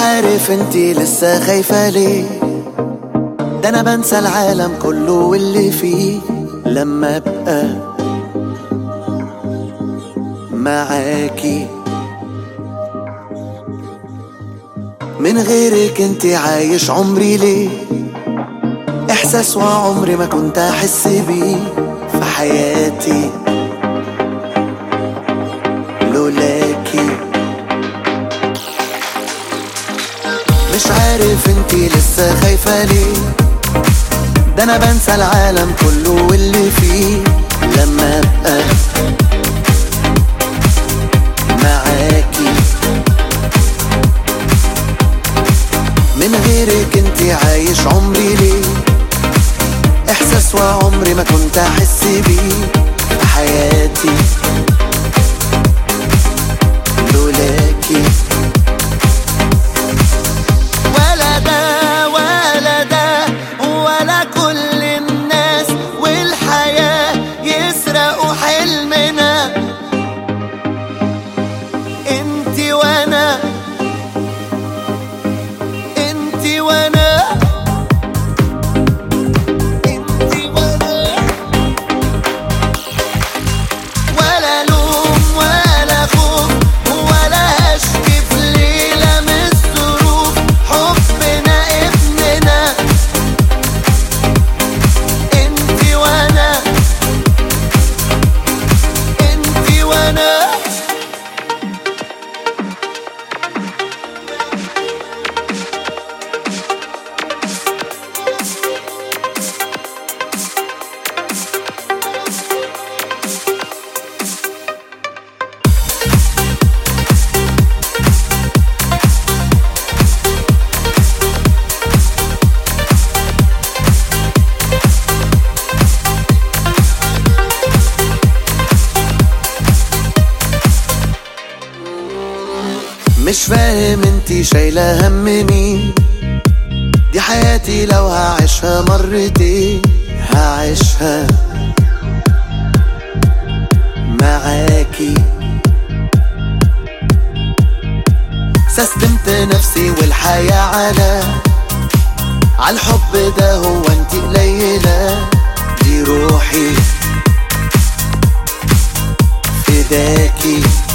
عارف انتي لسه خايفة ليه ده انا بنسى العالم كله واللي فيه لما ابقى معاكي من غيرك انتي عايش عمري ليه احساس وعمري ما كنت احس بيه في حياتي لولاكي مش عارف انتي لسه خايفة ليه ده انا بنسى العالم كله واللي فيه لما ابقى معاكي من غيرك انتي عايش عمري ليه احساس وعمري ما كنت احس بيه في حياتي لولاكي ولا ده ولا ده ولا كل الناس والحياة يسرقوا حلمنا انتي وانا انتي وانا انتي وانا ولا لوم ولا خوف ولا اشكي في ليلة من الظروف حبنا ابننا انتي وانا انتي وانا مش فاهم انتي شايلة هم مين دي حياتي لو هعيشها مرتين هعيشها معاكي سستمت نفسي والحياة على عالحب ده هو انتي قليلة دي روحي فداكي